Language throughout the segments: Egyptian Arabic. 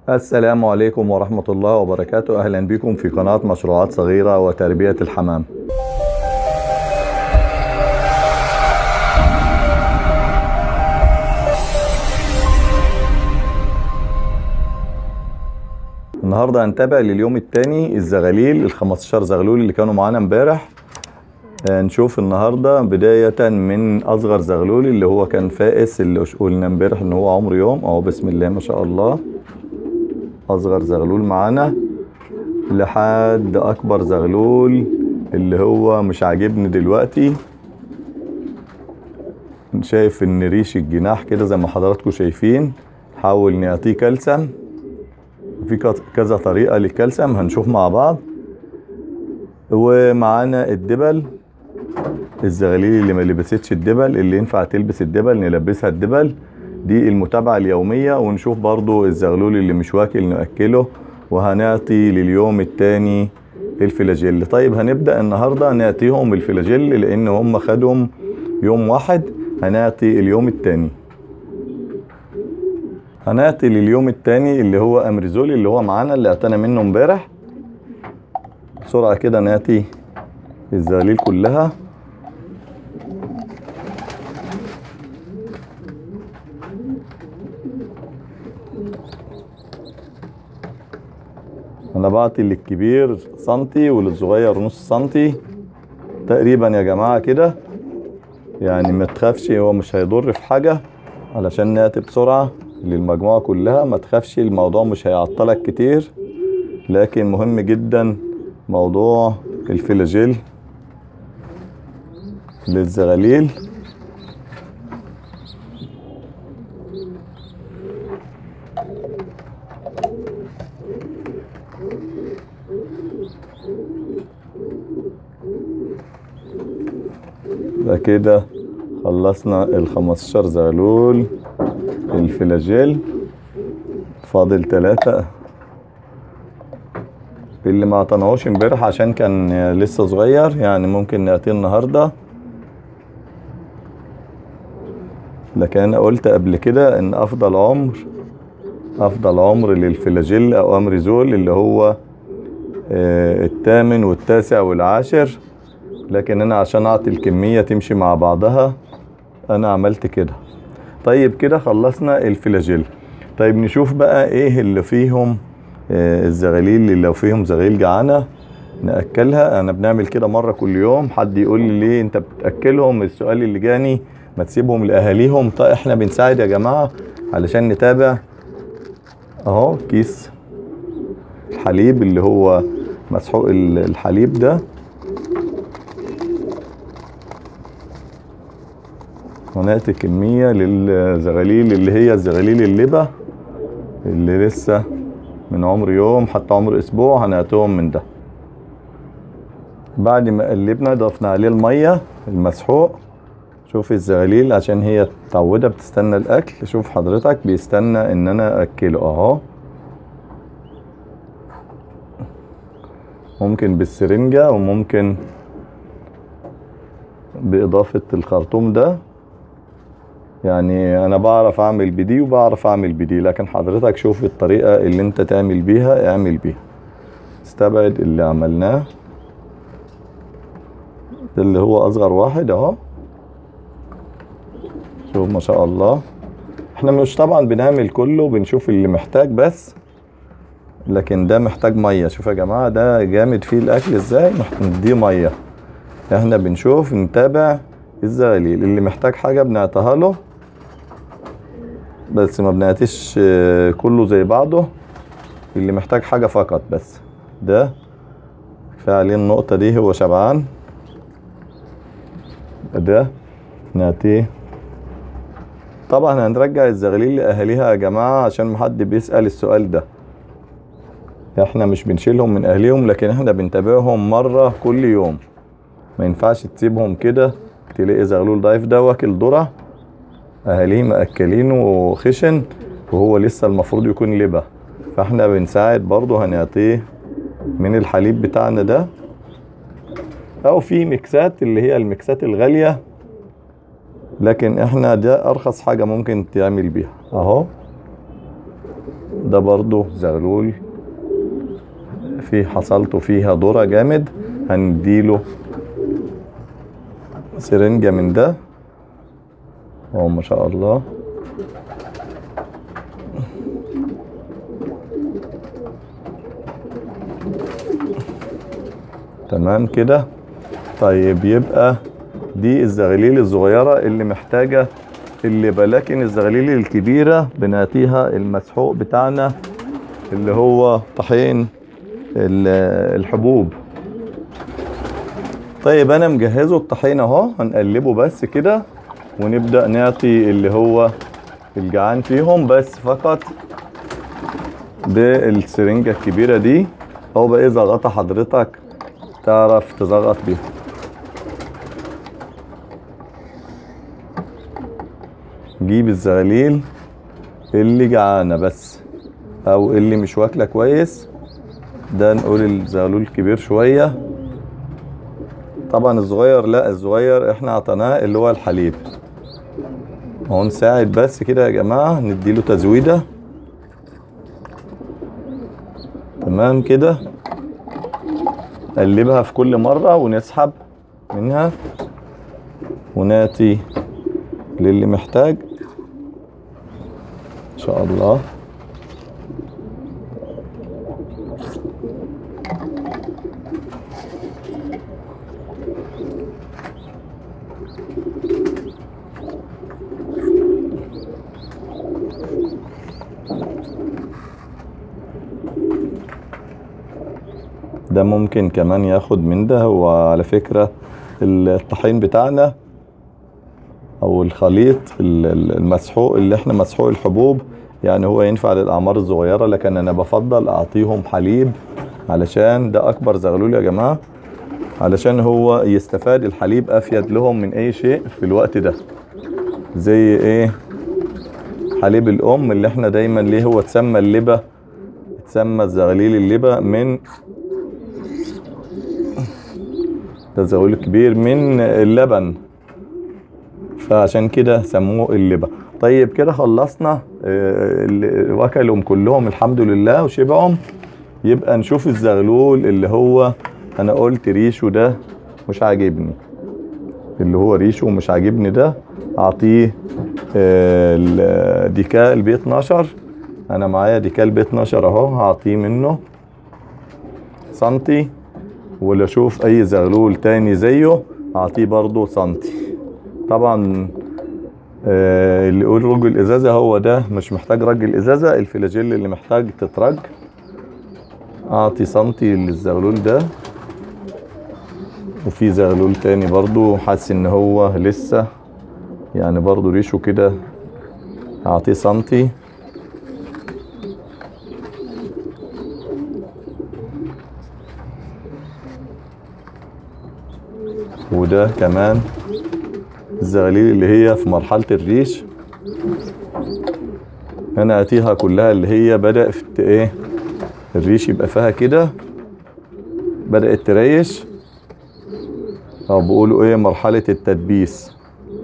السلام عليكم ورحمة الله وبركاته أهلا بكم في قناة مشروعات صغيرة وتربية الحمام النهاردة هنتابع لليوم الثاني الزغاليل ال 15 زغلول اللي كانوا معانا امبارح نشوف النهاردة بداية من أصغر زغلول اللي هو كان فائس اللي قلنا امبارح إن هو عمره يوم أهو بسم الله ما شاء الله أصغر زغلول معانا لحد أكبر زغلول اللي هو مش عاجبني دلوقتي شايف إن ريش الجناح كده زي ما حضراتكم شايفين حاول نعطيه كالسيوم في كذا طريقة للكالسيوم هنشوف مع بعض ومعانا الدبل الزغاليل اللي ما لبستش الدبل اللي ينفع تلبس الدبل نلبسها الدبل دي المتابعة اليومية ونشوف برضو الزغلول اللي مش واكل نأكله وهنعطي لليوم التاني الفلاجيل طيب هنبدأ النهاردة نعطيهم الفلاجيل لأن هم خدهم يوم واحد هنعطي اليوم التاني هنعطي لليوم التاني اللي هو امريزول اللي هو معانا اللي اعتنا منه امبارح بسرعة كده نعطي الزغاليل كلها انا بعطي للكبير سنتي وللصغير نص سنتي تقريبا يا جماعة كده يعني ما تخافش هو مش هيضر في حاجة علشان نعطي بسرعة للمجموعة كلها ما تخافش الموضوع مش هيعطلك كتير لكن مهم جدا موضوع الفلاجيل للزغاليل ده كده خلصنا ال 15 زغلول الفلاجيل فاضل ثلاثة اللي ما عطناهوش امبارح عشان كان لسه صغير يعني ممكن نعطيه النهارده لكن انا قلت قبل كده ان افضل عمر افضل عمر للفلاجيل او امريزول اللي هو الثامن والتاسع والعاشر لكن انا عشان اعطي الكمية تمشي مع بعضها انا عملت كده طيب كده خلصنا الفلاجيل طيب نشوف بقى ايه اللي فيهم آه الزغاليل اللي لو فيهم زغاليل جعانه ناكلها انا بنعمل كده مره كل يوم حد يقول لي ليه انت بتاكلهم السؤال اللي جاني ما تسيبهم لاهاليهم طيب احنا بنساعد يا جماعه علشان نتابع اهو كيس الحليب اللي هو مسحوق الحليب ده ونعطي كمية للزغاليل اللي هي الزغاليل اللبة اللي لسه من عمر يوم حتى عمر اسبوع هنعطيهم من ده بعد ما قلبنا ضفنا عليه المية المسحوق شوف الزغاليل عشان هي متعودة بتستنى الاكل شوف حضرتك بيستنى ان انا اكله اهو ممكن بالسرنجة وممكن باضافة الخرطوم ده يعني انا بعرف اعمل بدي وبعرف اعمل بدي لكن حضرتك شوف الطريقة اللي انت تعمل بيها اعمل بيها استبعد اللي عملناه ده اللي هو اصغر واحد اهو شوف ما شاء الله احنا مش طبعا بنعمل كله بنشوف اللي محتاج بس لكن ده محتاج ميه شوف يا جماعه ده جامد فيه الاكل ازاي نديه ميه احنا بنشوف نتابع الزغاليل اللي محتاج حاجه بنعطيها له بس ما بنعطيش كله زي بعضه اللي محتاج حاجه فقط بس ده كفايه عليه النقطه دي هو شبعان ده نعطيه طبعا هنرجع الزغاليل لاهاليها يا جماعه عشان محد بيسال السؤال ده احنا مش بنشيلهم من اهليهم لكن احنا بنتابعهم مره كل يوم ما ينفعش تسيبهم كده تلاقي زغلول ضعيف ده واكل ذره اهاليه مأكلينه خشن وهو لسه المفروض يكون لبه فاحنا بنساعد برضه هنعطيه من الحليب بتاعنا ده او في ميكسات اللي هي الميكسات الغاليه لكن احنا ده ارخص حاجه ممكن تعمل بيها اهو ده برضو زغلول في حصلته فيها ذرة جامد هنديله سرنجة من ده اهو ما شاء الله تمام كده طيب يبقى دي الزغاليل الصغيرة اللي محتاجة اللي لكن الزغاليل الكبيرة بنعطيها المسحوق بتاعنا اللي هو طحين ال- الحبوب طيب انا مجهزه الطحين اهو هنقلبه بس كده ونبدأ نعطي اللي هو الجعان فيهم بس فقط بالسرنجة الكبيرة دي او بقى زغطة حضرتك تعرف تزغط بيها جيب الزغاليل اللي جعانة بس او اللي مش واكلة كويس ده نقول الزغلول الكبير شوية طبعا الصغير لا الصغير احنا عطيناه اللي هو الحليب اهو نساعد بس كده يا جماعة نديله تزويدة تمام كده قلبها في كل مرة ونسحب منها وناتي للي محتاج ان شاء الله ده ممكن كمان ياخد من ده وعلى فكرة الطحين بتاعنا او الخليط ال- ال- المسحوق اللي احنا مسحوق الحبوب يعني هو ينفع للاعمار الصغيرة لكن انا بفضل اعطيهم حليب علشان ده اكبر زغلول يا جماعة علشان هو يستفاد الحليب افيد لهم من اي شيء في الوقت ده زي ايه حليب الام اللي احنا دايما ليه هو اتسمى اللبة اتسمى الزغاليل اللبة من ده الزغلول الكبير من اللبن فعشان كده سموه اللبة طيب كده خلصنا آه، اللي وكلهم كلهم الحمد لله وشبعهم يبقى نشوف الزغلول اللي هو انا قلت ريشه ده مش عاجبني اللي هو ريشه مش عاجبني ده اعطيه آه، ال- ديكال بي 12 انا معايا ديكال بي 12 اهو هعطيه منه سنتي ولا اشوف اي زغلول تاني زيه اعطيه برضه سنتي طبعا آه، اللي يقول رج الازازه هو ده مش محتاج رج الازازه الفلاجيل اللي محتاج تترج اعطي سنتي للزغلول ده وفي زغلول تاني برضو حاسس ان هو لسه يعني برضو ريشه كده اعطيه سنتي وده كمان الزغاليل اللي هي في مرحلة الريش انا اتيها كلها اللي هي بدأت ايه الريش يبقى فيها كده بدأت تريش او بيقولوا ايه مرحلة التدبيس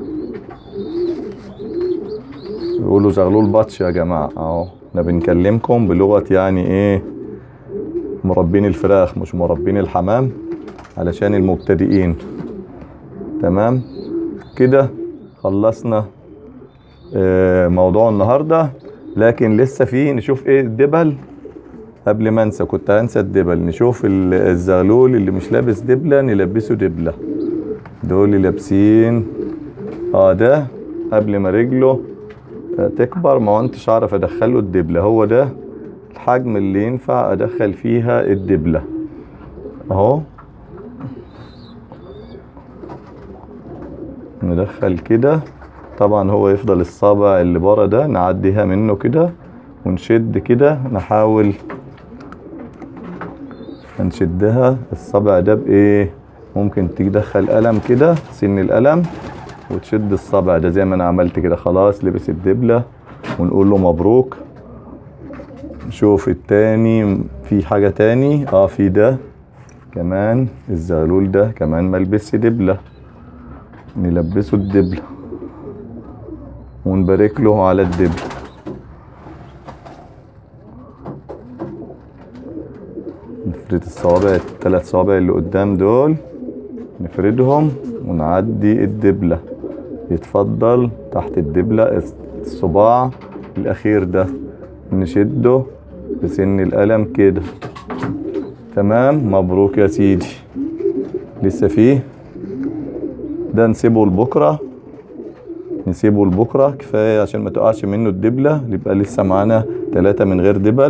بيقولوا زغلول بطش يا جماعة اهو احنا بنكلمكم بلغة يعني ايه مربين الفراخ مش مربين الحمام علشان المبتدئين تمام كده خلصنا آه، موضوع النهاردة لكن لسه في نشوف ايه الدبل قبل ما انسى كنت هنسى الدبل نشوف ال- الزغلول اللي مش لابس دبلة نلبسه دبلة دول اللي لابسين اه ده قبل ما رجله آه، تكبر ما كنتش اعرف ادخله الدبلة هو ده الحجم اللي ينفع ادخل فيها الدبلة اهو ندخل كده طبعا هو يفضل الصابع اللي بره ده نعديها منه كده ونشد كده نحاول هنشدها الصابع ده بايه ممكن تدخل قلم كده سن القلم وتشد الصابع ده زي ما انا عملت كده خلاص لبس الدبلة ونقول له مبروك نشوف التاني في حاجة تاني اه في ده كمان الزغلول ده كمان ملبس دبلة نلبسه الدبلة ونبارك له على الدبلة نفرد الصوابع الثلاث صوابع اللي قدام دول نفردهم ونعدي الدبلة يتفضل تحت الدبلة الصباع الأخير ده نشده بسن القلم كده تمام مبروك يا سيدي لسه فيه ده نسيبه لبكرة نسيبه لبكرة كفاية عشان ما تقعش منه الدبلة يبقى لسه معانا ثلاثة من غير دبل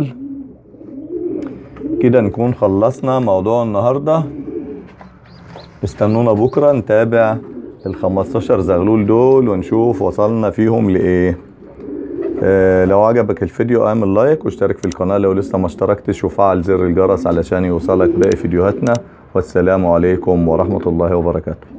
كده نكون خلصنا موضوع النهاردة استنونا بكرة نتابع ال 15 زغلول دول ونشوف وصلنا فيهم لإيه آه لو عجبك الفيديو اعمل لايك واشترك في القناة لو لسه ما اشتركتش وفعل زر الجرس علشان يوصلك باقي فيديوهاتنا والسلام عليكم ورحمة الله وبركاته